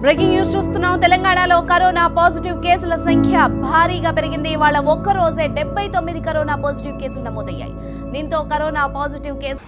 breaking news చూస్తున్నాం తెలంగాణలో corona positive కేసుల సంఖ్య భారీగా పెరిగింది వాళ్ళ ఒక్క రోజే డెబ్బై తొమ్మిది కరోనా పాజిటివ్ కేసులు నమోదయ్యాయి దీంతో corona positive case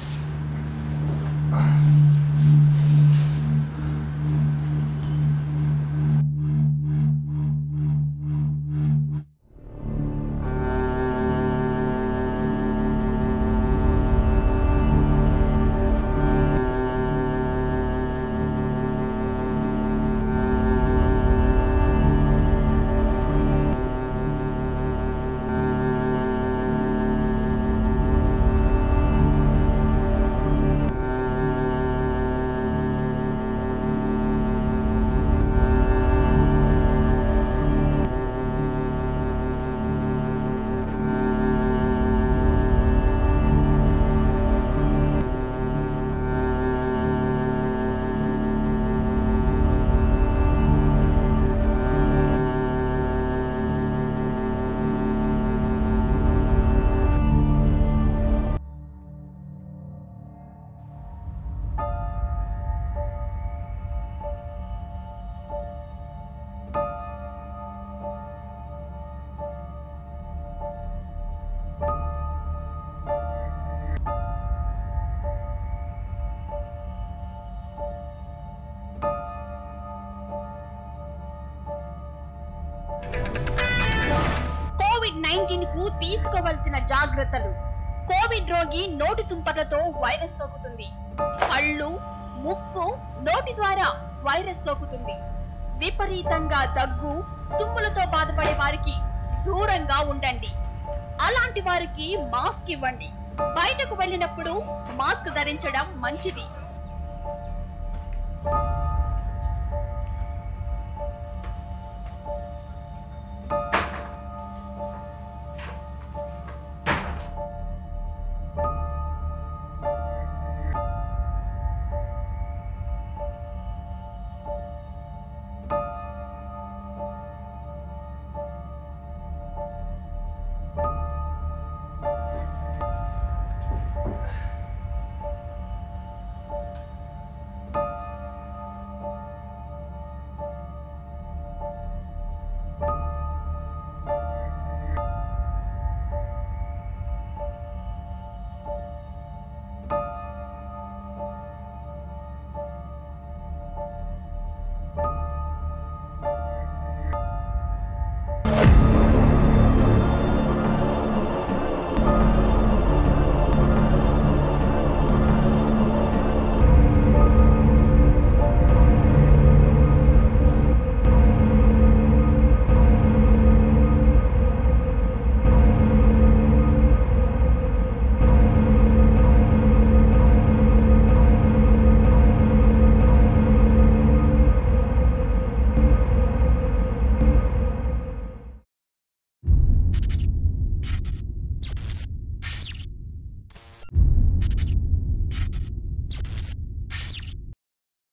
covid nineteen కు తీసుకోవలసిన జాగ్రత్తలు కోవిడ్ రోగి నోటి తుంపర్లతో వైరస్ సోకుతుంది కళ్ళు ముక్కు నోటి ద్వారా వైరస్ సోకుతుంది విపరీతంగా దగ్గు తుమ్ములతో బాధపడే వారికి దూరంగా ఉండండి అలాంటి వారికి మాస్క్ ఇవ్వండి బయటకు వెళ్ళినప్పుడు మాస్క్ ధరించడం మంచిది